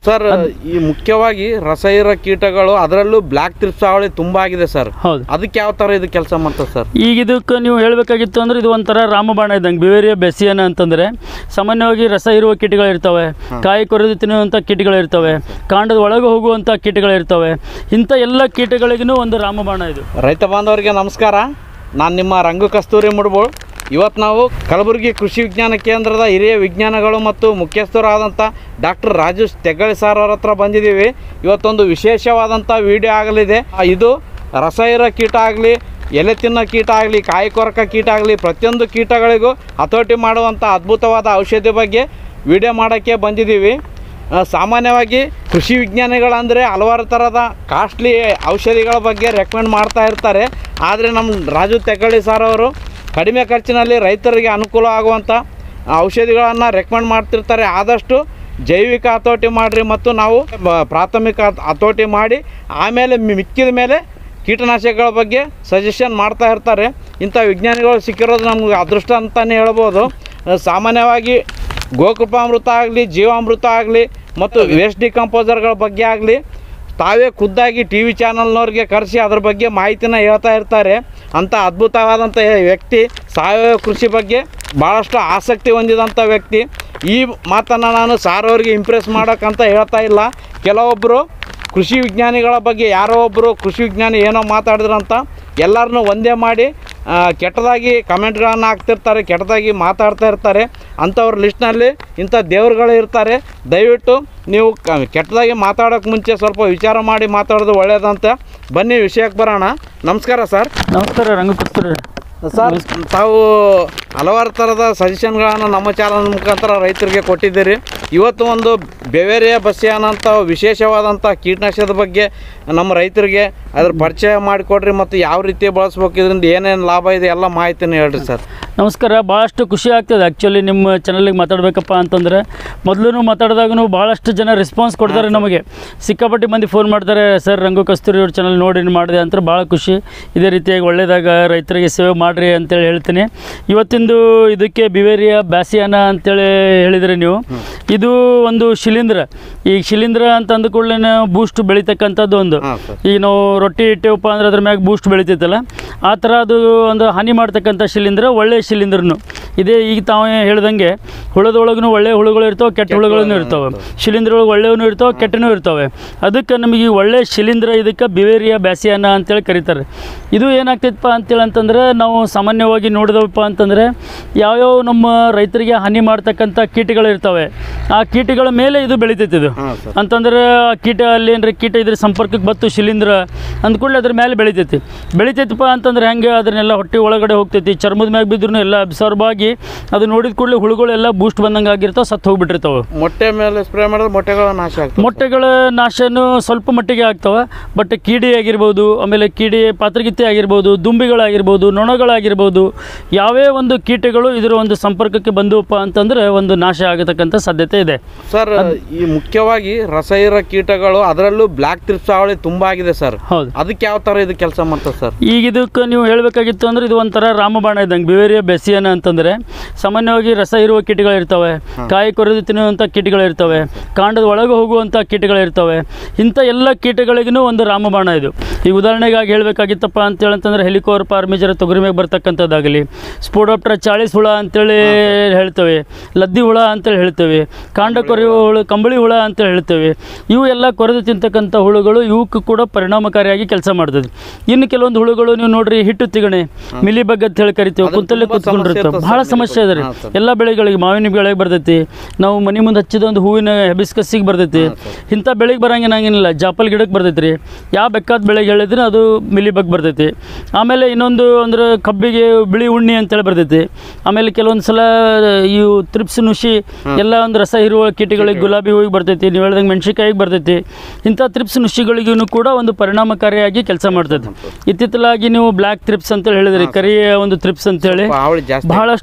Sir ಈ ಮುಖ್ಯವಾಗಿ ರಸಹೀರ ಕೀಟಗಳು ಅದರಲ್ಲೂ ಬ್ಲ್ಯಾಕ್ ತ್ರಿಪ್ಸ್ ಹಾವಳಿ ತುಂಬಾ ಆಗಿದೆ ಸರ್ ಹೌದು ಅದಕ್ಕೆ ಯಾವ ತರ ಇದು ಕೆಲಸ ಮಾಡ್ತದೆ ಸರ್ ಈಗ ಇದಕ್ಕೆ ನೀವು ಹೇಳಬೇಕಾಗಿತ್ತು ಅಂದ್ರೆ ಇದು ಒಂಥರ ರಾಮಬಾಣ ಇದ್ದಂಗೆ ಬಿವೇರಿಯ ಬೆಸಿಯನ ಅಂತಂದರೆ ಸಾಮಾನ್ಯವಾಗಿ ರಸ ಇರುವ ಕೀಟಗಳಿರ್ತವೆ ಕಾಯಿ ಕೊರೆದು ತಿನ್ನುವಂಥ ಕೀಟಗಳಿರ್ತವೆ ಕಾಂಡದ ಒಳಗೆ ಹೋಗುವಂಥ ಕೀಟಗಳಿರ್ತವೆ ಇಂಥ ಎಲ್ಲ ಕೀಟಗಳಿಗೂ ಒಂದು ರಾಮಬಾಣ ಇದು ರೈತ ಬಾಂಧವರಿಗೆ ನಮಸ್ಕಾರ ನಾನು ನಿಮ್ಮ ರಂಗು ಕಸ್ತೂರಿ ಮುಡ್ಬೋಳ್ ಇವತ್ತು ನಾವು ಕಲಬುರಗಿ ಕೃಷಿ ವಿಜ್ಞಾನ ಕೇಂದ್ರದ ಹಿರಿಯ ವಿಜ್ಞಾನಿಗಳು ಮತ್ತು ಮುಖ್ಯಸ್ಥರಾದಂಥ ಡಾಕ್ಟರ್ ರಾಜೇಶ್ ತೆಗ್ಗಳಿ ಸರ್ ಅವ್ರ ಹತ್ರ ಬಂದಿದ್ದೀವಿ ಇವತ್ತೊಂದು ವಿಶೇಷವಾದಂಥ ವಿಡಿಯೋ ಆಗಲಿದೆ ಆ, ಇದು ರಸಹೀರ ಕೀಟ ಆಗಲಿ ಎಲೆ ತಿನ್ನೋ ಕೀಟ ಆಗಲಿ ಕಾಯಿ ಕೊರಕ ಕೀಟ ಆಗಲಿ ಪ್ರತಿಯೊಂದು ಕೀಟಗಳಿಗೂ ಹತೋಟಿ ಮಾಡುವಂಥ ಅದ್ಭುತವಾದ ಔಷಧಿ ಬಗ್ಗೆ ವಿಡಿಯೋ ಮಾಡೋಕ್ಕೆ ಬಂದಿದ್ದೀವಿ ಆ, ಸಾಮಾನ್ಯವಾಗಿ ಕೃಷಿ ವಿಜ್ಞಾನಿಗಳಂದರೆ ಹಲವಾರು ಥರದ ಕಾಸ್ಟ್ಲಿ ಔಷಧಿಗಳ ಬಗ್ಗೆ ರೆಕಮೆಂಡ್ ಮಾಡ್ತಾ ಇರ್ತಾರೆ ಆದರೆ ನಮ್ಮ ರಾಜು ತೆಗ್ಗಳಿ ಸರ್ ಅವರು ಕಡಿಮೆ ಖರ್ಚಿನಲ್ಲಿ ರೈತರಿಗೆ ಅನುಕೂಲ ಆಗುವಂಥ ಔಷಧಿಗಳನ್ನು ರೆಕಮೆಂಡ್ ಮಾಡ್ತಿರ್ತಾರೆ ಆದಷ್ಟು ಜೈವಿಕ ಹತೋಟಿ ಮಾಡಿರಿ ಮತ್ತು ನಾವು ಬ- ಪ್ರಾಥಮಿಕ ಹತ್- ಹತೋಟಿ ಮಾಡಿ ಆಮೇಲೆ ಮಿ- ಮಿಕ್ಕಿದ ಮೇಲೆ ಕೀಟನಾಶಕಗಳ ಬಗ್ಗೆ ಸಜೆಷನ್ ಮಾಡ್ತಾ ಇರ್ತಾರೆ ಇಂಥ ವಿಜ್ಞಾನಿಗಳು ಸಿಕ್ಕಿರೋದು ನಮ್ಗೆ ಅದೃಷ್ಟ ಅಂತಲೇ ಹೇಳ್ಬೋದು ಆ, ಸಾಮಾನ್ಯವಾಗಿ ಗೋಕೃಪಾಮೃತ ಆಗಲಿ ಜೀವಾಮೃತ ಆಗಲಿ ಮತ್ತು ವೇಸ್ಟ್ ಡಿಕಂಪೋಸರ್ಗಳ ಬಗ್ಗೆ ಆಗಲಿ ತಾವೇ ಖುದ್ದಾಗಿ ಟಿ ವಿ ಚಾನಲ್ನವ್ರಿಗೆ ಕರೆಸಿ ಅದ್ರ ಬಗ್ಗೆ ಮಾಹಿತಿನ ಹೇಳ್ತಾ ಇರ್ತಾರೆ ಅಂಥ ಅದ್ಭುತವಾದಂಥ ವ್ಯಕ್ತಿ ಸಾವಯವ ಕೃಷಿ ಬಗ್ಗೆ ಭಾಳಷ್ಟು ಆಸಕ್ತಿ ಹೊಂದಿದಂಥ ವ್ಯಕ್ತಿ ಈ ಮಾತನ್ನು ನಾನು ಸಾರ್ ಅವ್ರಿಗೆ ಇಂಪ್ರೆಸ್ ಮಾಡೋಕ್ಕಂತ ಹೇಳ್ತಾ ಇಲ್ಲ ಕೆಲವೊಬ್ಬರು ಕೃಷಿ ವಿಜ್ಞಾನಿಗಳ ಬಗ್ಗೆ ಯಾರೋ ಒಬ್ಬರು ಕೃಷಿ ವಿಜ್ಞಾನಿ ಏನೋ ಮಾತಾಡಿದ್ರಂತ ಎಲ್ಲರನ್ನೂ ಒಂದೇ ಮಾಡಿ ಆ, ಕೆಟ್ಟದಾಗಿ ಕಮೆಂಟ್ಗಳನ್ನು ಹಾಕ್ತಿರ್ತಾರೆ ಕೆಟ್ಟದಾಗಿ ಮಾತಾಡ್ತಾ ಇರ್ತಾರೆ ಅಂಥವ್ರ ಲಿಸ್ಟ್ನಲ್ಲಿ ಇಂಥ ದೇವ್ರುಗಳು ಇರ್ತಾರೆ ದಯವಿಟ್ಟು ನೀವು ಕ- ಕೆಟ್ಟದಾಗಿ ಮಾತಾಡೋಕ್ಕೆ ಮುಂಚೆ ಸ್ವಲ್ಪ ವಿಚಾರ ಮಾಡಿ ಮಾತಾಡೋದು ಒಳ್ಳೆಯದಂತ ಬನ್ನಿ ವಿಷಯಕ್ಕೆ ಬರೋಣ ನಮಸ್ಕಾರ ಸರ್ ನಮಸ್ಕಾರ ರಂಗಕಸ್ತೂರಿ ಸರ್ ತಾವು ಹಲವಾರು ಥರದ ಸಜೆಷನ್ಗಳನ್ನು ನಮ್ಮ ಚಾನಲ್ ಮುಖಾಂತರ ರೈತರಿಗೆ ಕೊಟ್ಟಿದ್ದೀರಿ ಇವತ್ತು ಒಂದು ಬೆವೇರಿಯ ಬಸ್ಯಾನ ಅಂತ ವಿಶೇಷವಾದಂಥ ಕೀಟನಾಶಕದ ಬಗ್ಗೆ ನಮ್ಮ ರೈತರಿಗೆ ಅದ್ರ ಪರಿಚಯ ಮಾಡಿಕೊಡ್ರಿ ಮತ್ತು ಯಾವ ರೀತಿ ಬಳಸ್ಬೇಕು ಇದರಿಂದ ಏನೇನು ಲಾಭ ಇದೆ ಎಲ್ಲ ಮಾಹಿತಿನ ಹೇಳ್ರಿ ಸರ್ ನಮಸ್ಕಾರ ಭಾಳಷ್ಟು ಖುಷಿ ಆಗ್ತದೆ ಆ್ಯಕ್ಚುಲಿ ನಿಮ್ಮ ಚಾನಲಿಗೆ ಮಾತಾಡಬೇಕಪ್ಪ ಅಂತಂದರೆ ಮೊದಲು ಮಾತಾಡಿದಾಗೂ ಭಾಳಷ್ಟು ಜನ ರೆಸ್ಪಾನ್ಸ್ ಕೊಡ್ತಾರೆ ನಮಗೆ ಸಿಕ್ಕಾಪಟ್ಟಿ ಮಂದಿ ಫೋನ್ ಮಾಡ್ತಾರೆ ಸರ್ ರಂಗು ಕಸ್ತೂರಿ ಅವ್ರ ಚಾನಲ್ ನೋಡಿ ಮಾಡಿದೆ ಅಂತ ಭಾಳ ಖುಷಿ ಇದೇ ರೀತಿಯಾಗಿ ಒಳ್ಳೆಯದಾಗ ರೈತರಿಗೆ ಸೇವೆ ಮಾಡಿರಿ ಅಂತೇಳಿ ಹೇಳ್ತೀನಿ ಇವತ್ತಿಂದು ಇದಕ್ಕೆ ಬಿವೇರಿಯ ಬ್ಯಾಸಿಯಾನ ಅಂತೇಳಿ ಹೇಳಿದರೆ ನೀವು ಇದು ಒಂದು ಶಿಲೀಂಧ್ರ ಈ ಶಿಲೀಂಧ್ರ ಅಂತ ಅಂದ ಕೂಡಲೇ ಬೂಸ್ಟ್ ಬೆಳೀತಕ್ಕಂಥದ್ದು ಒಂದು ಹಾಂ ಸರ್ ಈಗ ನಾವು ರೊಟ್ಟಿ ಇಟ್ಟೇವಪ್ಪ ಅಂದ್ರೆ ಅದ್ರ ಮ್ಯಾಗ ಬೂಸ್ಟ್ ಬೆಳಿತೈತಲ್ಲ ಆ ಥರ ಅದು ಒಂದು ಹಾನಿ ಮಾಡ್ತಕ್ಕಂಥ ಶಿಲೀಂಧ್ರ ಒಳ್ಳೆ ಶಿಲೀಂಧ್ರನು ಇದೇ ಈಗ ತಾವು ಹೇಳ್ದಂಗೆ ಹುಳದೊಳಗೂ ಒಳ್ಳೆ ಹುಳುಗಳು ಇರ್ತಾವೆ ಕೆಟ್ಟ ಹುಳುಗಳೂ ಇರ್ತಾವೆ ಶಿಲೀಂಧ್ರೊಳಗೆ ಒಳ್ಳೆಯವೂ ಇರ್ತಾವೆ ಕೆಟ್ಟನೂ ಇರ್ತಾವೆ ಅದಕ್ಕೆ ನಮಗೆ ಈ ಒಳ್ಳೆ ಶಿಲೀಂಧ್ರ ಇದಕ್ಕೆ ಬಿವೇರಿಯಾ ಬ್ಯಾಸಿಯಾನ ಅಂತೇಳಿ ಕರೀತಾರೆ ಇದು ಏನಾಗ್ತೈತಪ್ಪ ಅಂತೇಳಿ ಅಂತಂದ್ರೆ ನಾವು ಸಾಮಾನ್ಯವಾಗಿ ನೋಡಿದವಪ್ಪ ಅಂತಂದರೆ ಯಾವ್ಯಾವ ನಮ್ಮ ರೈತರಿಗೆ ಹಾನಿ ಮಾಡ್ತಕ್ಕಂಥ ಕೀಟಗಳು ಇರ್ತವೆ ಆ ಕೀಟಗಳ ಮೇಲೆ ಇದು ಬೆಳಿತೈತೆ ಇದು ಹಾಂ ಸರ್ ಅಂತಂದ್ರೆ ಆ ಕೀಟ ಅಲ್ಲಿ ಏನ್ರಿ ಕೀಟ ಇದ್ರ ಸಂಪರ್ಕಕ್ಕೆ ಬತ್ತು ಶಿಲೀಂಧ್ರ ಅಂದ್ಕೊಳ್ಳಿ ಅದ್ರ ಮೇಲೆ ಬೆಳಿತೈತಿ ಬೆಳಿತೈತಪ್ಪ ಅಂತಂದ್ರೆ ಹೆಂಗೆ ಅದನ್ನೆಲ್ಲ ಹೊಟ್ಟೆ ಒಳಗಡೆ ಹೋಗ್ತೈತಿ ಚರ್ಮದ ಮ್ಯಾಗ ಬಿದ್ರೂ ಎಲ್ಲ ಅಬ್ಸರ್ವ್ ಆಗಿ ಅದು ನೋಡಿದ ಕೂಡಲೇ ಹುಳುಗಳೆಲ್ಲ ಬೂಸ್ಟ್ ಬಂದಂಗೆ ಆಗಿರ್ತಾವೆ ಸತ್ತು ಹೋಗ್ಬಿಟ್ಟಿರ್ತಾವೆ ಮೊಟ್ಟೆ ಮೇಲೆ ಸ್ಪ್ರೇ ಮಾಡಿದ್ರೆ ಮೊಟ್ಟೆಗಳು ನಾಶ ಆಗ್ತವೆ ಮೊಟ್ಟೆಗಳ ನಾಶನೂ ಸ್ವಲ್ಪ ಮಟ್ಟಿಗೆ ಆಗ್ತವೆ ಬಟ್ ಕೀಡಿ ಆಗಿರ್ಬೋದು ಆಮೇಲೆ ಕೀಡಿ ಪಾತ್ರಗಿತ್ತಿ ಆಗಿರ್ಬೋದು ದುಂಬಿಗಳಾಗಿರ್ಬೋದು ನೊಣಗಳಾಗಿರ್ಬೋದು ಯಾವೇ ಒಂದು ಕೀಟಗಳು ಇದರ ಒಂದು ಸಂಪರ್ಕಕ್ಕೆ ಬಂದವಪ್ಪ ಅಂತಂದ್ರೆ ಒಂದು ನಾಶ ಆಗತಕ್ಕಂಥ ಸಾಧ್ಯತೆ ಇದೆ ಸರ್ ಈ ಮುಖ್ಯವಾಗಿ ರಸಹೀರ ಕೀಟಗಳು ಅದರಲ್ಲೂ ಬ್ಲ್ಯಾಕ್ ತ್ರಿಪ್ಸ್ ಹಾವಳಿ ತುಂಬಾ ಆಗಿದೆ ಸರ್ ಹೌದು ಅದಕ್ಕೆ ಯಾವ ಥರ ಇದು ಕೆಲಸ ಮಾಡ್ತದೆ ಸರ್ ಈಗ ಇದಕ್ಕೆ ನೀವು ಹೇಳಬೇಕಾಗಿತ್ತು ಅಂದ್ರೆ ಇದು ಒಂಥರ ರಾಮಬಾಣ ಇದ್ದಂಗೆ ಬಿವೇರಿಯ ಬೆಸಿಯನ ಅಂತಂದರೆ ಸಾಮಾನ್ಯವಾಗಿ ರಸ ಇರುವ ಕೀಟಗಳಿರ್ತವೆ ಕಾಯಿ ಕೊರೆದು ತಿನ್ನುವಂಥ ಕೀಟಗಳಿರ್ತವೆ ಕಾಂಡದ ಒಳಗೆ ಹೋಗುವಂಥ ಕೀಟಗಳಿರ್ತವೆ ಇಂಥ ಎಲ್ಲ ಕೀಟಗಳಿಗೂ ಒಂದು ರಾಮಬಾಣ ಇದು ಈಗ ಉದಾಹರಣೆಗಾಗಿ ಹೇಳಬೇಕಾಗಿತ್ತಪ್ಪ ಅಂತೇಳಿ ಅಂತಂದ್ರೆ ಹೆಲಿಕೋರ್ ಪಾರ್ಮಿಜರ ತೊಗರಿ ಮೇಲೆ ಬರ್ತಕ್ಕಂಥದ್ದಾಗಲಿ ಸ್ಪೋಡಾಪ್ಟರ ಚಾಳಿಸ್ ಹುಳ ಅಂತೇಳಿ ಹೇಳ್ತೇವೆ ಲದ್ದಿ ಹುಳ ಅಂತೇಳಿ ಹೇಳ್ತೇವೆ ಕಾಂಡ ಕೊರೆಯುವ ಹುಳು ಕಂಬಳಿ ಹುಳ ಅಂತೇಳಿ ಹೇಳ್ತೇವೆ ಇವು ಎಲ್ಲ ಕೊರೆದು ತಿಂತಕ್ಕಂಥ ಹುಳುಗಳು ಇವಕ್ಕೂ ಕೂಡ ಪರಿಣಾಮಕಾರಿಯಾಗಿ ಕೆಲಸ ಮಾಡ್ತದೆ ಇನ್ನು ಕೆಲವೊಂದು ಹುಳುಗಳು ನೀವು ನೋಡ್ರಿ ಹಿಟ್ಟು ತಿಗಣೆ ಮಿಲಿ ಬಗ್ ಅಂತ ಹೇಳಿ ಕರಿತೀವಿ ಅದು ಕುಂತಲ್ಲೇ ತುಂಬಾ ಕುತ್ಕೊಂಡಿರ್ತವೆ ಸಮಸ್ಯೆ ಬಹಳ ಇರ್ತದೆ ಸಮಸ್ಯೆ ಇದೆ ರೀ ಹಾಂ ಸರ್. ಎಲ್ಲ ಬೆಳೆಗಳಿಗೆ ಮಾವಿನ ಬೆಳೆಗೆ ಬರ್ತೈತಿ ನಾವು ಮನೆ ಮುಂದೆ ಹಚ್ಚಿದ ಒಂದು ಹೂವಿನ ಹೆಬಿಸ್ಕಸ್ಸಿಗೆ ಬರ್ತೈತಿ ಇಂಥ ಬೆಳೆಗೆ ಬರಂಗೇನಾಗೇನಿಲ್ಲ ಜಾಪಲ್ ಗಿಡಕ್ಕೆ ಬರ್ತೈತಿ ರೀ ಯಾವ ಬೇಕಾದ ಬೆಳೆಗೆ ಹೇಳಿದ್ರೆ ಅದು ಮಿಲಿ ಬಗ್ ಬರ್ತೈತಿ ಆಮೇಲೆ ಇನ್ನೊಂದು ಅಂದ್ರೆ ಕಬ್ಬಿಗೆ ಬಿಳಿ ಉಣ್ಣಿ ಅಂತೇಳಿ ಬರ್ತೈತಿ ಆಮೇಲೆ ಕೆಲವೊಂದು ಸಲ ಇವು ತ್ರಿಪ್ಸ್ ನುಷಿ ಎಲ್ಲ ಒಂದು ರಸ ಇರುವ ಕೀಟಗಳಿಗೆ ಗುಲಾಬಿ ಹೂವಿಗೆ ಬರ್ತೈತಿ ನೀವು ಹೇಳ್ದಂಗೆ ಮೆಣಸಿನ್ಕಾಯಿಗೆ ಬರ್ತೈತಿ ಇಂಥ ತ್ರಿಪ್ಸ್ ನುಷಿಗಳಿಗೂ ಕೂಡ ಒಂದು ಪರಿಣಾಮಕಾರಿಯಾಗಿ ಕೆಲಸ ಮಾಡ್ತೈತಿ ಇತ್ತಿತ್ತಲಾಗಿ ನೀವು ಬ್ಲ್ಯಾಕ್ ತ್ರಿಪ್ಸ್ ಅಂತೇಳಿ ಹೇಳಿದ್ರಿ ಕರಿಯ ಒಂದು ತ್ರಿಪ್ಸ್ ಅಂತೇಳಿ ಹಾವಳಿ ಜಾಸ್ತಿ ಬಹಳಷ್ಟು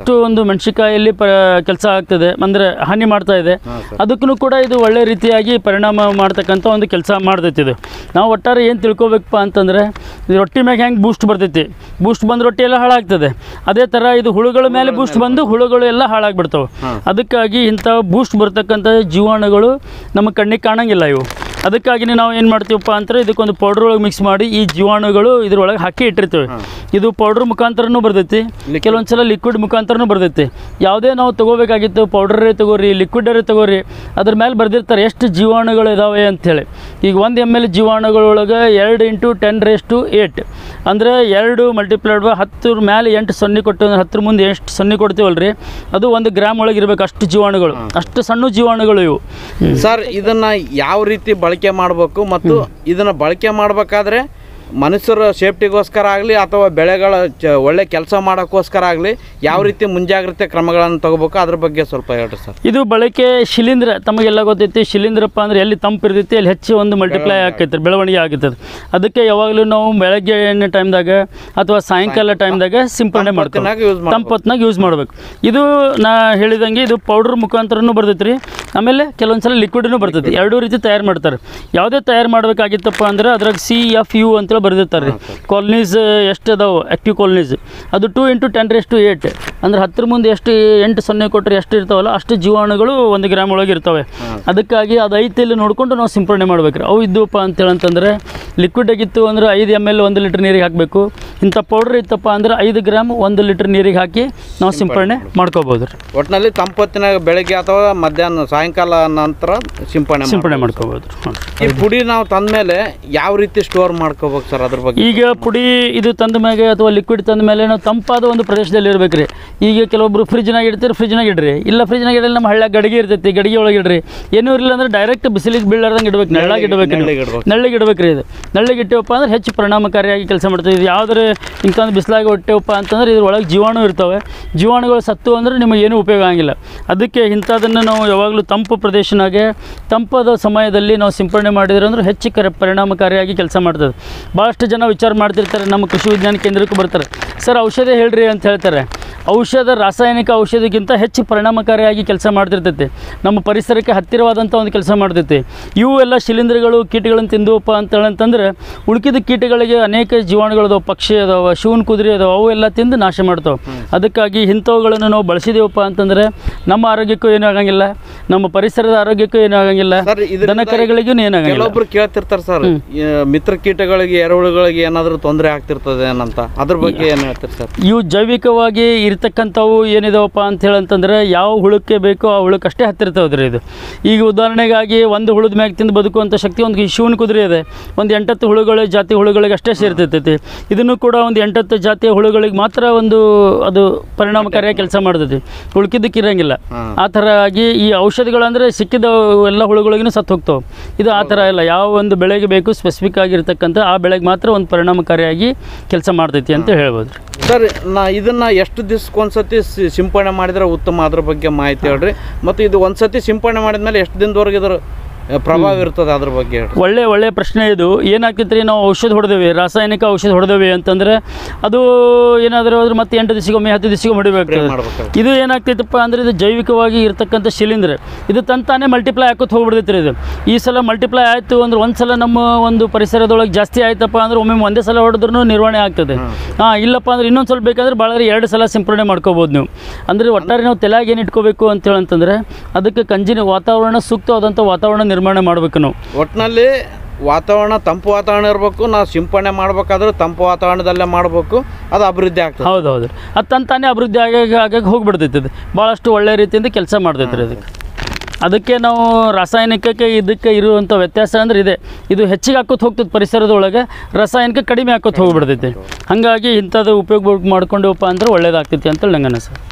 ಭಾಳಷ್ಟು ಒಂದು ಮೆಣಸಿಕಾಯಲ್ಲಿ ಪ ಕೆಲಸ ಆಗ್ತದೆ ಅಂದರೆ ಹಾನಿ ಮಾಡ್ತಾ ಇದೆ ಹಾಂ ಸರ್ ಅದಕ್ಕೂ ಕೂಡ ಇದು ಒಳ್ಳೆ ರೀತಿಯಾಗಿ ಪರಿಣಾಮ ಮಾಡ್ತಕ್ಕಂಥ ಒಂದು ಕೆಲಸ ಮಾಡ್ತೈತಿ ಇದು ನಾವು ಒಟ್ಟಾರೆ ಏನು ತಿಳ್ಕೊಬೇಕಪ್ಪ ಅಂತಂದರೆ ಇದು ರೊಟ್ಟಿ ಮ್ಯಾಗ ಹೆಂಗೆ ಬೂಸ್ಟ್ ಬರ್ತೈತಿ ಬೂಸ್ಟ್ ಬಂದು ರೊಟ್ಟಿ ಎಲ್ಲ ಹಾಳಾಗ್ತದೆ ಅದೇ ಥರ ಇದು ಹುಳುಗಳ ಮೇಲೆ ಬೂಸ್ಟ್ ಬಂದು ಹುಳುಗಳು ಎಲ್ಲ ಹಾಳಾಗ್ಬಿಡ್ತಾವೆ ಹಾಂ. ಅದಕ್ಕಾಗಿ ಇಂಥ ಬೂಸ್ಟ್ ಬರ್ತಕ್ಕಂಥ ಜೀವಾಣುಗಳು ನಮ್ಮ ಕಣ್ಣಿಗೆ ಕಾಣಂಗಿಲ್ಲ ಇವು ಅದಕ್ಕಾಗಿ ನಾವು ಏನು ಮಾಡ್ತೀವಪ್ಪ ಅಂದ್ರೆ ಇದಕ್ಕೊಂದು ಪೌಡ್ರ್ ಒಳಗೆ ಮಿಕ್ಸ್ ಮಾಡಿ ಈ ಜೀವಾಣುಗಳು ಇದ್ರೊಳಗೆ ಹಾಕಿ ಇಟ್ಟಿರ್ತೀವಿ ಇದು ಪೌಡ್ರ್ ಮುಖಾಂತರನೂ ಬರ್ತೈತಿ ಕೆಲವೊಂದು ಸಲ ಲಿಕ್ವಿಡ್ ಮುಖಾಂತರನೂ ಬರ್ತೈತಿ ಯಾವುದೇ ನಾವು ತಗೋಬೇಕಾಗಿತ್ತು ಪೌಡ್ರೇ ತಗೋರಿ ಲಿಕ್ವಿಡರೇ ತಗೋರಿ ಅದ್ರ ಮೇಲೆ ಬರ್ದಿರ್ತಾರೆ ಎಷ್ಟು ಜೀವಾಣುಗಳು ಇದಾವೆ ಅಂಥೇಳಿ ಈಗ ಒಂದು ಎಮ್ ಎಲ್ ಜೀವಾಣುಗಳೊಳಗೆ ಎರಡು into ten raise to eight ಅಂದರೆ ಎರಡು ಮಲ್ಟಿಪ್ಲೈಡ್ ಬೈ ಹತ್ತರ ಮೇಲೆ ಎಂಟು ಸೊನ್ನೆ ಕೊಟ್ಟು ಅಂದ್ರೆ ಹತ್ತರ ಮುಂದೆ ಎಷ್ಟು ಸೊನ್ನೆ ಕೊಡ್ತೀವಲ್ರಿ ಅದು ಒಂದು ಗ್ರಾಮ್ ಒಳಗೆ ಇರಬೇಕು ಅಷ್ಟು ಜೀವಾಣುಗಳು ಅಷ್ಟು ಸಣ್ಣ ಜೀವಾಣುಗಳು ಇವು ಸರ್ ಇದನ್ನ ಯಾವ ರೀತಿ ಬಳಕೆ ಮಾಡಬೇಕು ಮತ್ತು ಇದನ್ನ ಬಳಕೆ ಮಾಡಬೇಕಾದ್ರೆ ಮನುಷ್ಯರ ಸೇಫ್ಟಿಗೋಸ್ಕರ ಆಗಲಿ ಅಥವಾ ಬೆಳೆಗಳ ಚ ಒಳ್ಳೆ ಕೆಲಸ ಮಾಡೋಕ್ಕೋಸ್ಕರ ಆಗಲಿ ಯಾವ ರೀತಿ ಮುಂಜಾಗ್ರತೆ ಕ್ರಮಗಳನ್ನು ತಗೋಬೇಕು ಅದ್ರ ಬಗ್ಗೆ ಸ್ವಲ್ಪ ಹೇಳ್ರಿ ಸರ್ ಇದು ಬಳಕೆ ಶಿಲೀಂಧ್ರ ತಮಗೆಲ್ಲ ಗೊತ್ತೈತಿ ಶಿಲೀಂಧ್ರಪ್ಪ ಅಂದ್ರೆ ಎಲ್ಲಿ ತಂಪು ಇರ್ತೈತಿ ಅಲ್ಲಿ ಹೆಚ್ಚು ಒಂದು ಮಲ್ಟಿಪ್ಲೈ ಆಕೈತೆ ಬೆಳವಣಿಗೆ ಆಗುತ್ತದೆ ಅದಕ್ಕೆ ಯಾವಾಗಲೂ ನಾವು ಬೆಳಗ್ಗೆ ಟೈಮ್ದಾಗ ಅಥವಾ ಸಾಯಂಕಾಲ ಟೈಮ್ದಾಗ ಸಿಂಪರಣೆ ಮಾಡ್ತೀವಿ ತಂಪೊತ್ತಿನಾಗ ಯೂಸ್ ಮಾಡ್ಬೇಕು ತಂಪೊತ್ನಾಗ ಯೂಸ್ ಮಾಡ್ಬೇಕು ಇದು ನಾ ಹೇಳಿದಂಗೆ ಇದು ಪೌಡ್ರ್ ಮುಖಾಂತರನೂ ಬರ್ತೈತೆ ರೀ ಆಮೇಲೆ ಕೆಲವೊಂದು ಸಲ ಲಿಕ್ವಿಡ್ನು ಬರ್ತೈತಿ ಎರಡೂ ರೀತಿ ತಯಾರು ಮಾಡ್ತಾರೆ ಯಾವುದೇ ತಯಾರು ಮಾಡಬೇಕಾಗಿತ್ತಪ್ಪ ಅಂದ್ರೆ ಅದ್ರಾಗ ಸಿ ಎಫ್ ಯು ಅಂತೇಳಿ ಬರ್ದಿರ್ತಾರೆ ರೀ ಕಾಲನೀಸ್ ಎಷ್ಟು ಅದಾವೆ ಆ್ಯಕ್ಟಿವ್ ಕಾಲನೀಸ್ ಅದು two into ten raise to eight ಅಂದ್ರೆ ಹತ್ತರ ಮುಂದೆ ಎಷ್ಟು ಎಂಟು ಸೊನ್ನೆ ಕೊಟ್ಟರೆ ಎಷ್ಟು ಇರ್ತಾವಲ್ಲ ಅಷ್ಟು ಜೀವಾಣುಗಳು ಒಂದು ಗ್ರಾಮ್ ಒಳಗೆ ಇರ್ತವೆ ಅದಕ್ಕಾಗಿ ಅದು ಐತಿ ಇಲ್ಲಿ ನೋಡ್ಕೊಂಡು ನಾವು ಸಿಂಪರಣೆ ಮಾಡ್ಬೇಕು ರೀ ಅವು ಇದ್ದವಪ್ಪ ಅಂತೇಳಿ ಅಂತಂದರೆ ಲಿಕ್ವಿಡ್ ಆಗಿತ್ತು ಅಂದ್ರೆ ಐದು ಎಮ್ ಎಲ್ ಒಂದು ಲೀಟ್ರ್ ನೀರಿಗೆ ಹಾಕಬೇಕು ಇಂಥ ಪೌಡ್ರ್ ಇತ್ತಪ್ಪ ಅಂದ್ರೆ ಐದು ಗ್ರಾಮ್ ಒಂದು ಲೀಟ್ರ್ ನೀರಿಗೆ ಹಾಕಿ ನಾವು ಸಿಂಪರಣೆ ಮಾಡ್ಕೋಬೋದು ರೀ ಒಟ್ಟಿನಲ್ಲಿ ತಂಪೊತ್ತಿನಾಗ ಬೆಳಗ್ಗೆ ಅಥವಾ ಮಧ್ಯಾಹ್ನ ಸಾಯಂಕಾಲ ನಂತರ ಸಿಂಪಡಣೆ ಸಿಂಪರಣೆ ಮಾಡ್ಕೋಬೋದು ಹ್ಞೂ ಈ ಪುಡಿ ನಾವು ತಂದ್ಮೇಲೆ ಯಾವ ರೀತಿ ಸ್ಟೋರ್ ಮಾಡ್ಕೋಬೇಕು ಸರ್ ಅದ್ರ ಬಗ್ಗೆ ಈಗ ಪುಡಿ ಇದು ತಂದ ಮೇಲೆ ಅಥವಾ ಲಿಕ್ವಿಡ್ ತಂದ ಮೇಲೆ ನಾವು ತಂಪಾದ ಒಂದು ಪ್ರದೇಶದಲ್ಲಿ ಇರ್ಬೇಕು ರೀ ಈಗ ಕೆಲವೊಬ್ರು ಫ್ರಿಜ್ನಾಗ ಇಡ್ತೀರಿ ಫ್ರಿಜ್ನಾಗ ಇಡ್ರಿ ಇಲ್ಲ ಫ್ರಿಜ್ನಾಗ ಇಡಲಿ ನಮ್ಮ ಹಳ್ಳ ಗಡಿಗೆ ಇರ್ತೈತಿ ಗಡಿಗೆ ಒಳಗೆ ಇಡ್ರಿ ಏನೂ ಇರಲಿಲ್ಲ ಅಂದ್ರೆ ಡೈರೆಕ್ಟ್ ಬಿಸಿಲಿಗೆ ಬೀಳಾರ್ದಂಗೆ ಇಡ್ಬೇಕು ನೆಳ್ಳಾಗ ಇಡ್ಬೇಕು ನೀವು. ನೆಳ್ಳಗೆ ಇಡ್ಬೇಕು. ನೆಳ್ಳಗೆ ಇಡ್ಬೇಕು ರೀ ಇದು ನೆಳ್ಳಗೆ ಇಟ್ಟೇವಪ್ಪ ಅಂದ್ರೆ ಹೆಚ್ಚು ಪರಿಣಾಮಕಾರಿಯಾಗಿ ಕೆಲಸ ಮಾಡ್ತದೆ ಇದು ಯಾವ್ದಾರು ಇಂಥದ್ದು ಬಿಸಿಲಾಗಿ ಹೊಟ್ಟೆವಪ್ಪ ಅಂತಂದ್ರೆ ಇದ್ರೊಳಗೆ ಜೀವಾಣು ಇರ್ತವೆ ಜೀವಾಣುಗಳು ಸತ್ತು ಅಂದ್ರೆ ನಿಮಗೆ ಏನೂ ಉಪಯೋಗ ಆಗಿಲ್ಲ ಅದಕ್ಕೆ ಇಂಥದನ್ನು ನಾವು ಯಾವಾಗಲೂ ತಂಪು ಪ್ರದೇಶನಾಗೆ ತಂಪಾದ ಸಮಯದಲ್ಲಿ ನಾವು ಸಿಂಪರಣೆ ಮಾಡಿದ್ರೆ ಅಂದ್ರೆ ಹೆಚ್ಚು ಕರೆ ಪರಿಣಾಮಕಾರಿಯಾಗಿ ಕೆಲಸ ಮಾಡ್ತದೆ ಭಾಳಷ್ಟು ಜನ ವಿಚಾರ ಮಾಡ್ತಿರ್ತಾರೆ ನಮ್ಮ ಕೃಷಿ ವಿಜ್ಞಾನ ಕೇಂದ್ರಕ್ಕೂ ಬರ್ತಾರೆ ಸರ್ ಔಷಧ ಹೇಳ್ರಿ ಅಂತ ಹೇಳ್ತಾರೆ ಔಷಧ ರಾಸಾಯನಿಕ ಔಷಧಿಗಿಂತ ಹೆಚ್ಚು ಪರಿಣಾಮಕಾರಿಯಾಗಿ ಕೆಲಸ ಮಾಡ್ತಿರ್ತೈತೆ ನಮ್ಮ ಪರಿಸರಕ್ಕೆ ಹತ್ತಿರವಾದಂಥ ಒಂದು ಕೆಲಸ ಮಾಡ್ತೈತೆ ಇವು ಎಲ್ಲ ಶಿಲೀಂಧ್ರಗಳು ಕೀಟಗಳನ್ನು ತಿಂದುವಪ್ಪ ಅಂತ ಹೇಳಂತಂದ್ರೆ ಉಳ್ಕಿದ ಕೀಟಗಳಿಗೆ ಅನೇಕ ಜೀವಾಣುಗಳು ಪಕ್ಷಿ ಅದಾವ ಶಿವನ್ ಕುದುರೆ ಅದಾವ ಅವು ಎಲ್ಲ ತಿಂದು ನಾಶ ಮಾಡ್ತಾವೆ ಅದಕ್ಕಾಗಿ ಇಂಥವುಗಳನ್ನು ನಾವು ಬಳಸಿದೇವಪ್ಪ ಅಂತಂದ್ರೆ ನಮ್ಮ ಆರೋಗ್ಯಕ್ಕೂ ಏನೂ ಆಗಂಗಿಲ್ಲ ನಮ್ಮ ಪರಿಸರದ ಆರೋಗ್ಯಕ್ಕೂ ಏನೂ ಆಗಂಗಿಲ್ಲ ಸರ್ ದನ ಇದರಿಂದ ಕರೆಗಳಿಗೂ ಏನಾಗಂಗಿಲ್ಲ ಕೆಲವೊಬ್ರು ಕೇಳ್ತಿರ್ತಾರೆ ಸರ್ ಈ ಮಿತ್ರ ಕೀಟಗಳಿಗೆ ಎರೆಹುಳುಗಳಿಗೆ ಏನಾದರೂ ತೊಂದರೆ ಆಗ್ತಿರ್ತದೆ ಏನಂತ ಅದ್ರ ಬಗ್ಗೆ ಏನು ಹೇಳ್ತೀರಿ ಸರ್ ಇವು ಜೈವಿಕವಾಗಿ ಇರ್ತಕ್ಕಂಥವು ಏನಿದಾವಪ್ಪ ಅಂತ ಹೇಳಂತಂದ್ರೆ ಯಾವ ಹುಳಕ್ಕೆ ಬೇಕೋ ಆ ಹುಳಕ್ಕಷ್ಟೇ ಹತ್ತಿರ್ತವೆ ರೀ ಇದು ಈಗ ಉದಾಹರಣೆಗಾಗಿ ಒಂದು ಹುಳದ ಮ್ಯಾಗ ತಿಂದು ಬದುಕುವಂಥ ಶಕ್ತಿ ಒಂದು ಶಿವನ ಕುದುರೆ ಇದೆ ಒಂದು ಎಂಟತ್ತು ಹುಳುಗಳ ಜಾತಿ ಹುಳುಗಳಿಗೆ ಅಷ್ಟೇ ಸೇರ್ತೈತೈತಿ ಇದನ್ನು ಕೂಡ ಒಂದು ಎಂಟತ್ತು ಜಾತಿಯ ಹುಳುಗಳಿಗೆ ಮಾತ್ರ ಒಂದು ಅದು ಪರಿಣಾಮಕಾರಿಯಾಗಿ ಕೆಲಸ ಮಾಡ್ತೈತಿ ಉಳ್ಕಿದ್ದಕ್ಕೆ ಇರಂಗಿಲ್ಲ ಹಾಂ ಆ ಥರ ಆಗಿ ಈ ಔಷಧಿಗಳಂದರೆ ಸಿಕ್ಕಿದ ಎಲ್ಲ ಹುಳುಗಳಿಗೂ ಸತ್ತು ಹೋಗ್ತಾವೆ ಇದು ಆ ಥರ ಇಲ್ಲ ಯಾವ ಒಂದು ಬೆಳೆಗೆ ಬೇಕು ಸ್ಪೆಸಿಫಿಕ್ ಆಗಿರ್ತಕ್ಕಂಥ ಆ ಬೆಳೆಗೆ ಮಾತ್ರ ಒಂದು ಪರಿಣಾಮಕಾರಿಯಾಗಿ ಕೆಲಸ ಮಾಡ್ತೈತಿ ಅಂತ ಹೇಳ್ಬೋದು ರೀ ಸರ್ ನಾ ಇದನ್ನ ಎಷ್ಟು ದಿವ್ಸಕ್ಕೊಂದ್ಸತಿ ಸಿ- ಸಿಂಪಡಣೆ ಮಾಡಿದ್ರೆ ಉತ್ತಮ ಅದ್ರ ಬಗ್ಗೆ ಮಾಹಿತಿ ಹೇಳ್ರಿ ಮತ್ತು ಇದು ಒಂದ್ಸತಿ ಸಿಂಪಡಣೆ ಮಾಡಿದ್ಮೇಲೆ ಎಷ್ಟು ದಿನದವರೆಗೆ ಇದ್ರ ಆ, ಪ್ರಭಾವ ಇರ್ತದೆ ಅದ್ರ ಬಗ್ಗೆ ಹೇಳ್ರಿ ಒಳ್ಳೆ ಒಳ್ಳೆ ಪ್ರಶ್ನೆ ಇದು ಏನಾಗ್ತೈತೆ ರೀ ನಾವು ಔಷಧ ಹೊಡೆದೇವೆ ರಾಸಾಯನಿಕ ಔಷಧ ಹೊಡೆದೇವೆ ಅಂತಂದ್ರೆ ಅದು ಏನಾದರೂ ಅದ್ರ ಮತ್ತೆ ಎಂಟು ದಿವಸಗೊಮ್ಮೆ ಹತ್ತು ದಿವಸಗೊಮ್ಮೆ ಹೊಡಿಬೇಕು ಮಾಡ್ಬೇಕು ಇದು ಏನಾಗ್ತೈತಪ್ಪ ಅಂದ್ರೆ ಇದು ಜೈವಿಕವಾಗಿ ಇರ್ತಕ್ಕಂಥ ಶಿಲೀಂಧ್ರ ಇದು ತಂತಾನೆ ಮಲ್ಟಿಪ್ಲೈ ಹಾಕೋತ ಹೋಗ್ಬಿಡ್ತೈತೆ ರೀ ಇದು ಈ ಸಲ ಮಲ್ಟಿಪ್ಲೈ ಆಯಿತು ಅಂದ್ರೆ ಒಂದು ಸಲ ನಮ್ಮ ಒಂದು ಪರಿಸರದೊಳಗೆ ಜಾಸ್ತಿ ಆಯ್ತಪ್ಪ ಅಂದ್ರೆ ಒಮ್ಮೆ ಒಂದೇ ಸಲ ಹೊಡೆದ್ರೂ ನಿರ್ವಹಣೆ ಆಗ್ತದೆ ಹಾಂ ಇಲ್ಲಪ್ಪ ಅಂದ್ರೆ ಇನ್ನೊಂದು ಸ್ವಲ್ಪ ಬೇಕಾದ್ರೆ ಭಾಳ ಎರಡು ಸಲ ಸಿಂಪರಣೆ ಮಾಡ್ಕೋಬೋದು ನೀವು ಅಂದರೆ ಒಟ್ಟಾರೆ ನಾವು ತಲೆಯಾಗ ಏನು ಇಟ್ಕೋಬೇಕು ಅಂತೇಳಿ ಅಂತಂದ್ರೆ ಅದಕ್ಕೆ ಕಂಜಿನ ವಾತಾವರಣ ಸೂಕ್ತವಾದಂಥ ವಾತಾವರಣ ನಿರ್ಮಾಣ ಮಾಡಬೇಕು ನಾವು ಒಟ್ಟಿನಲ್ಲಿ ವಾತಾವರಣ ತಂಪು ವಾತಾವರಣ ಇರಬೇಕು ನಾವು ಸಿಂಪಡಣೆ ಮಾಡ್ಬೇಕಾದ್ರೆ ತಂಪು ವಾತಾವರಣದಲ್ಲೇ ಮಾಡಬೇಕು ಅದು ಅಭಿವೃದ್ಧಿ ಆಗ್ತದೆ ಹೌದು ಹೌದು ಅದು ತಂತಾನೆ ಅಭಿವೃದ್ಧಿ ಆಗಾಗ ಆಗಾಗ ಹೋಗ್ಬಿಡ್ತೈತೆ ಅದು ಭಾಳಷ್ಟು ಒಳ್ಳೆ ರೀತಿಯಿಂದ ಕೆಲಸ ಮಾಡ್ತೈತೆ ರೀ ಅದಕ್ಕೆ ಅದಕ್ಕೆ ನಾವು ರಾಸಾಯನಿಕಕ್ಕೆ ಇದಕ್ಕೆ ಇರುವಂಥ ವ್ಯತ್ಯಾಸ ಅಂದ್ರೆ ಇದೆ ಇದು ಹೆಚ್ಚಿಗೆ ಹಾಕೋತ ಹೋಗ್ತದೆ ಪರಿಸರದೊಳಗೆ ರಾಸಾಯನಿಕ ಕಡಿಮೆ ಹಾಕೋತ ಹೋಗ್ಬಿಡ್ತೈತಿ ಹಾಗಾಗಿ ಇಂಥದ್ದು ಉಪಯೋಗ ಮಾಡ್ಕೊಂಡವಪ್ಪ ಅಂದ್ರೆ ಒಳ್ಳೇದಾಗ್ತೈತಿ ಅಂತೇಳಿ ನಂಗೆ ಅನಿಸ್ತದೆ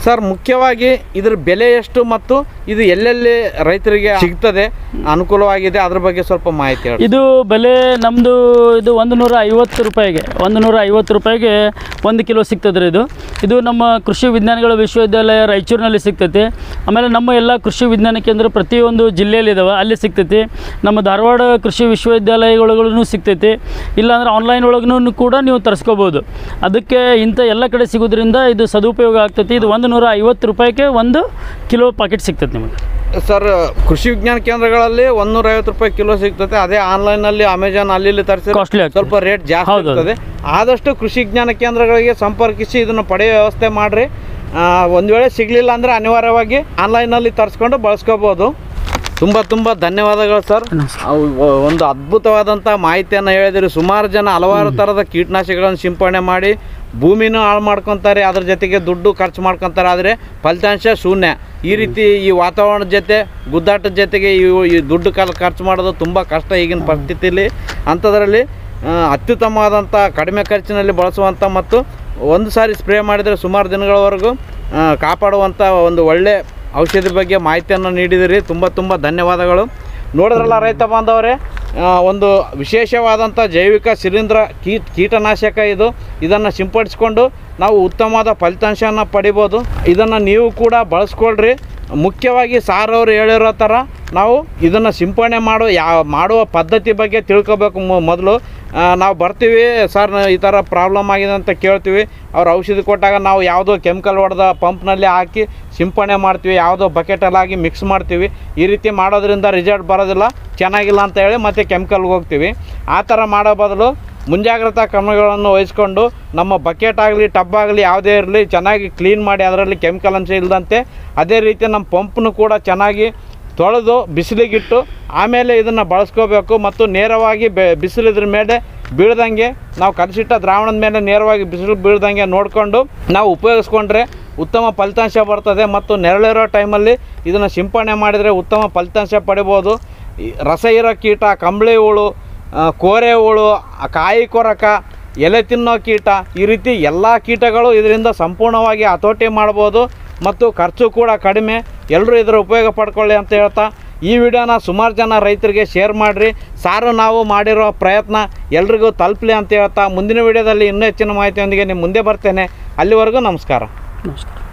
ಸರ್ ಮುಖ್ಯವಾಗಿ ಇದ್ರ ಬೆಲೆ ಎಷ್ಟು ಮತ್ತು ಇದು ಎಲ್ಲೆಲ್ಲಿ ರೈತರಿಗೆ ಸಿಗ್ತದೆ ಅನುಕೂಲವಾಗಿದೆ ಅದ್ರ ಬಗ್ಗೆ ಸ್ವಲ್ಪ ಮಾಹಿತಿ ಹೇಳಿ ಇದು ಬೆಲೆ ನಮ್ಮದು ಇದು ಒಂದು ನೂರ ಐವತ್ತು ರೂಪಾಯಿಗೆ ಒಂದು ನೂರ ಐವತ್ತು ರೂಪಾಯಿಗೆ ಒಂದು ಕಿಲೋ ಸಿಗ್ತದೆ ರೀ ಇದು ಇದು ನಮ್ಮ ಕೃಷಿ ವಿಜ್ಞಾನಗಳ ವಿಶ್ವವಿದ್ಯಾಲಯ ರಾಯಚೂರಿನಲ್ಲಿ ಸಿಗ್ತೈತಿ ಆಮೇಲೆ ನಮ್ಮ ಎಲ್ಲ ಕೃಷಿ ವಿಜ್ಞಾನ ಕೇಂದ್ರ ಪ್ರತಿಯೊಂದು ಜಿಲ್ಲೆಯಲ್ಲಿ ಇದಾವೆ ಅಲ್ಲಿ ಸಿಗ್ತೈತಿ ನಮ್ಮ ಧಾರವಾಡ ಕೃಷಿ ವಿಶ್ವವಿದ್ಯಾಲಯಗಳಿಗೂ ಸಿಗ್ತೈತಿ ಇಲ್ಲಾಂದ್ರೆ ಆನ್ಲೈನ್ ಒಳಗೂ ಕೂಡ ನೀವು ತರಿಸ್ಕೋಬೋದು ಅದಕ್ಕೆ ಇಂಥ ಎಲ್ಲ ಕಡೆ ಸಿಗೋದ್ರಿಂದ ಇದು ಸದುಪಯೋಗ ಆಗ್ತೈತಿ ಇದು ಒಂದು ನೂರ ಐವತ್ತು ರೂಪಾಯಿಗೆ ಒಂದು ಕಿಲೋ ಪಾಕೆಟ್ ಸಿಗ್ತೈತೆ ನಿಮಗೆ ಸರ್ ಕೃಷಿ ವಿಜ್ಞಾನ ಕೇಂದ್ರಗಳಲ್ಲಿ ಒಂದೂರ ಐವತ್ತು ರೂಪಾಯಿ ಕಿಲೋ ಸಿಗ್ತದೆ ಅದೇ ಆನ್ಲೈನಲ್ಲಿ ಅಮೆಜಾನ್ ಅಲ್ಲಿ ಇಲ್ಲಿ ತರಿಸಿದ್ರೆ Costly ಆಗ್ತದೆ. ಸ್ವಲ್ಪ ರೇಟ್ ಜಾಸ್ತಿ ಹೌದು, ಹೌದು. ಇರ್ತದೆ ಆದಷ್ಟು ಕೃಷಿ ವಿಜ್ಞಾನ ಕೇಂದ್ರಗಳಿಗೆ ಸಂಪರ್ಕಿಸಿ ಇದನ್ನು ಪಡೆಯೋ ವ್ಯವಸ್ಥೆ ಮಾಡಿರಿ ಒಂದು ವೇಳೆ ಸಿಗಲಿಲ್ಲ ಅಂದರೆ ಅನಿವಾರ್ಯವಾಗಿ ಆನ್ಲೈನಲ್ಲಿ ತರಿಸ್ಕೊಂಡು ಬಳಸ್ಕೋಬೋದು ತುಂಬ ತುಂಬ ಧನ್ಯವಾದಗಳು ಸರ್ ಅವು ಒ- ಒಂದು ಅದ್ಭುತವಾದಂಥ ಮಾಹಿತಿಯನ್ನು ಹೇಳಿದಿರಿ ಸುಮಾರು ಜನ ಹಲವಾರು ಥರದ ಕೀಟನಾಶಕಗಳನ್ನು ಸಿಂಪಡಣೆ ಮಾಡಿ ಭೂಮಿನೂ ಹಾಳು ಮಾಡ್ಕೊತಾರೆ ಅದ್ರ ಜೊತೆಗೆ ದುಡ್ಡು ಖರ್ಚು ಮಾಡ್ಕೊತಾರೆ ಆದರೆ ಫಲಿತಾಂಶ ಶೂನ್ಯ ಈ ರೀತಿ ಈ ವಾತಾವರಣದ ಜೊತೆ ಗುದ್ದಾಟದ ಜೊತೆಗೆ ಇವು ಈ ದುಡ್ಡು ಕಾಲ ಖರ್ಚು ಮಾಡೋದು ತುಂಬ ಕಷ್ಟ ಈಗಿನ ಪರಿಸ್ಥಿತಿಯಲ್ಲಿ ಅಂಥದ್ರಲ್ಲಿ ಆ, ಅತ್ಯುತ್ತಮವಾದಂಥ ಕಡಿಮೆ ಖರ್ಚಿನಲ್ಲಿ ಬಳಸುವಂಥ ಮತ್ತು ಒಂದು ಸಾರಿ ಸ್ಪ್ರೇ ಮಾಡಿದರೆ ಸುಮಾರು ದಿನಗಳವರೆಗೂ ಆ, ಕಾಪಾಡುವಂಥ ಒಂದು ಒಳ್ಳೆ ಔಷಧಿ ಬಗ್ಗೆ ಮಾಹಿತಿಯನ್ನು ನೀಡಿದಿರಿ ತುಂಬ ತುಂಬ ಧನ್ಯವಾದಗಳು ನೋಡಿದ್ರಲ್ಲ ರೈತ ಬಾಂಧವರೇ ಆ, ಒಂದು ವಿಶೇಷವಾದಂಥ ಜೈವಿಕ ಶಿಲೀಂಧ್ರ ಕೀಟ ಕೀಟನಾಶಕ ಇದು ಇದನ್ನು ಸಿಂಪಡಿಸ್ಕೊಂಡು ನಾವು ಉತ್ತಮವಾದ ಫಲಿತಾಂಶನ ಪಡಿಬೋದು ಇದನ್ನು ನೀವು ಕೂಡ ಬಳಸ್ಕೊಳ್ರಿ ಮುಖ್ಯವಾಗಿ ಸಾರ್ ಅವರು ಹೇಳಿರೋ ಥರ ನಾವು ಇದನ್ನು ಸಿಂಪಡಣೆ ಮಾಡೋ ಯಾವ ಮಾಡುವ ಪದ್ಧತಿ ಬಗ್ಗೆ ತಿಳ್ಕೊಬೇಕು ಮೊ- ಮೊದಲು ಆ, ನಾವು ಬರ್ತೀವಿ ಸರ್ ನ- ಈ ಥರ ಪ್ರಾಬ್ಲಮ್ ಆಗಿದೆ ಅಂತ ಕೇಳ್ತೀವಿ ಅವ್ರು ಔಷಧಿ ಕೊಟ್ಟಾಗ ನಾವು ಯಾವುದೋ ಕೆಮಿಕಲ್ ಹೊಡೆದ ಪಂಪ್ನಲ್ಲಿ ಹಾಕಿ ಸಿಂಪಡಣೆ ಮಾಡ್ತೀವಿ ಯಾವುದೋ ಬಕೆಟಲ್ಲಿ ಹಾಕಿ ಮಿಕ್ಸ್ ಮಾಡ್ತೀವಿ ಈ ರೀತಿ ಮಾಡೋದ್ರಿಂದ ರಿಸಲ್ಟ್ ಬರೋದಿಲ್ಲ ಚೆನ್ನಾಗಿಲ್ಲ ಅಂತ ಹೇಳಿ ಮತ್ತೆ ಕೆಮಿಕಲ್ಗೆ ಹೋಗ್ತೀವಿ ಆ ಥರ ಮಾಡೋ ಬದಲು ಮುಂಜಾಗ್ರತಾ ಕ್ರಮಗಳನ್ನು ವಹಿಸ್ಕೊಂಡು ನಮ್ಮ ಬಕೆಟ್ ಆಗಲಿ ಟಬ್ ಆಗಲಿ ಯಾವುದೇ ಇರಲಿ ಚೆನ್ನಾಗಿ ಕ್ಲೀನ್ ಮಾಡಿ ಅದರಲ್ಲಿ ಕೆಮಿಕಲ್ ಅಂಶ ಇಲ್ಲದಂತೆ ಅದೇ ರೀತಿ ನಮ್ಮ ಪಂಪ್ನು ಕೂಡ ಚೆನ್ನಾಗಿ ತೊಳೆದು ಬಿಸಿಲಿಗಿಟ್ಟು ಆಮೇಲೆ ಇದನ್ನು ಬಳಸ್ಕೋಬೇಕು ಮತ್ತು ನೇರವಾಗಿ ಬೆ ಬಿಸಿಲು ಇದ್ರ ಮೇಲೆ ಬೀಳ್ದಂಗೆ ನಾವು ಕಲಸಿಟ್ಟ ದ್ರಾವಣದ ಮೇಲೆ ನೇರವಾಗಿ ಬಿಸಿಲು ಬೀಳ್ದಂಗೆ ನೋಡಿಕೊಂಡು ನಾವು ಉಪಯೋಗಿಸ್ಕೊಂಡ್ರೆ ಉತ್ತಮ ಫಲಿತಾಂಶ ಬರ್ತದೆ ಮತ್ತು ನೆರಳಿರೋ ಟೈಮಲ್ಲಿ ಇದನ್ನು ಸಿಂಪಡಣೆ ಮಾಡಿದರೆ ಉತ್ತಮ ಫಲಿತಾಂಶ ಪಡಿಬೋದು ಈ ರಸ ಇರೋ ಕೀಟ ಕಂಬಳಿ ಹುಳು ಆ, ಕೋರೆ ಹುಳು ಆ, ಕಾಯಿ ಕೊರಕ ಎಲೆ ತಿನ್ನೋ ಕೀಟ ಈ ರೀತಿ ಎಲ್ಲ ಕೀಟಗಳು ಇದರಿಂದ ಸಂಪೂರ್ಣವಾಗಿ ಹತೋಟಿ ಮಾಡ್ಬೋದು ಮತ್ತು ಖರ್ಚು ಕೂಡ ಕಡಿಮೆ ಎಲ್ಲರೂ ಇದರ ಉಪಯೋಗ ಪಡ್ಕೊಳ್ಳಿ ಅಂತ ಹೇಳ್ತಾ ಈ ವಿಡಿಯೋನ ಸುಮಾರು ಜನ ರೈತರಿಗೆ ಶೇರ್ ಮಾಡಿರಿ ಸಾರು ನಾವು ಮಾಡಿರೋ ಪ್ರಯತ್ನ ಎಲ್ರಿಗೂ ತಲುಪಲಿ ಅಂತ ಹೇಳ್ತಾ ಮುಂದಿನ ವಿಡಿಯೋದಲ್ಲಿ ಇನ್ನೂ ಹೆಚ್ಚಿನ ಮಾಹಿತಿಯೊಂದಿಗೆ ನಿಮ್ಮ ಮುಂದೆ ಬರ್ತೇನೆ ಅಲ್ಲಿವರೆಗೂ ನಮಸ್ಕಾರ ನಮಸ್ಕಾರ